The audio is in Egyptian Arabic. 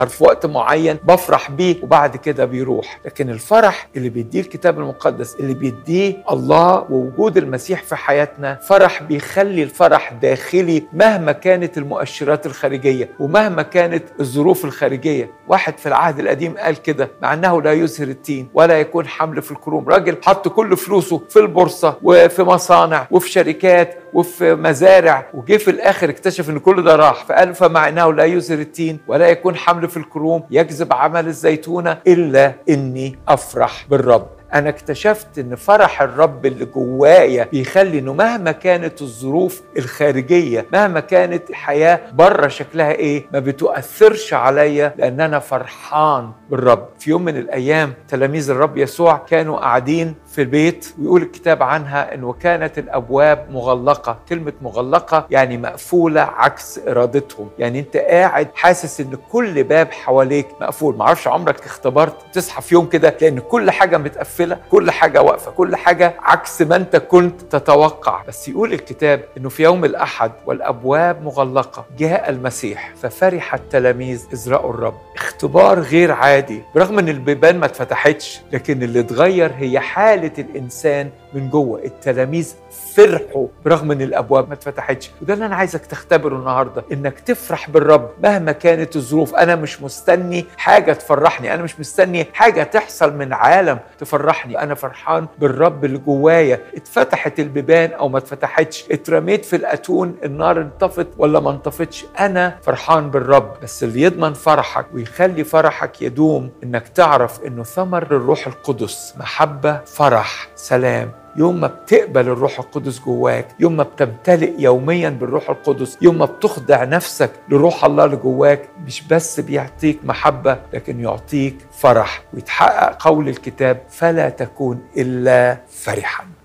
في وقت معين بفرح بيه وبعد كده بيروح لكن الفرح اللي بيديه الكتاب المقدس اللي بيديه الله ووجود المسيح في حياتنا فرح بيخلي الفرح داخلي مهما كانت المؤشرات الخارجية ومهما كانت الظروف الخارجية واحد في العهد القديم قال كده مع أنه لا يزهر التين ولا يكون حمل في الكروم راجل حط كل فلوسه في البورصة وفي مصانع وفي شركات وفي مزارع وجه في الاخر اكتشف ان كل ده راح فقال فمع انه لا يزهر التين ولا يكون حمل في الكروم يجذب عمل الزيتونه الا اني افرح بالرب انا اكتشفت ان فرح الرب اللي جوايا بيخلي انه مهما كانت الظروف الخارجيه مهما كانت الحياه بره شكلها ايه ما بتؤثرش عليا لان انا فرحان بالرب في يوم من الايام تلاميذ الرب يسوع كانوا قاعدين في البيت ويقول الكتاب عنها انه كانت الابواب مغلقه كلمه مغلقه يعني مقفوله عكس ارادتهم يعني انت قاعد حاسس ان كل باب حواليك مقفول معرفش عمرك اختبرت تصحى في يوم كده لان كل حاجه متقفله كل حاجه واقفه كل حاجه عكس ما انت كنت تتوقع بس يقول الكتاب انه في يوم الاحد والابواب مغلقه جاء المسيح ففرح التلاميذ اذ راوا الرب اختبار غير عادي برغم ان البيبان ما اتفتحتش لكن اللي اتغير هي حاله الانسان من جوه التلاميذ فرحوا برغم ان الابواب ما اتفتحتش وده اللي انا عايزك تختبره النهارده انك تفرح بالرب مهما كانت الظروف انا مش مستني حاجه تفرحني انا مش مستني حاجه تحصل من عالم تفرحني انا فرحان بالرب اللي جوايا اتفتحت البيبان او ما اتفتحتش اترميت في الاتون النار انطفت ولا ما انطفتش انا فرحان بالرب بس اللي يضمن فرحك ويخلي فرحك يدوم انك تعرف انه ثمر الروح القدس محبه فرح سلام يوم ما بتقبل الروح القدس جواك يوم ما بتمتلئ يوميا بالروح القدس يوم ما بتخضع نفسك لروح الله اللي جواك مش بس بيعطيك محبة لكن يعطيك فرح ويتحقق قول الكتاب فلا تكون إلا فرحا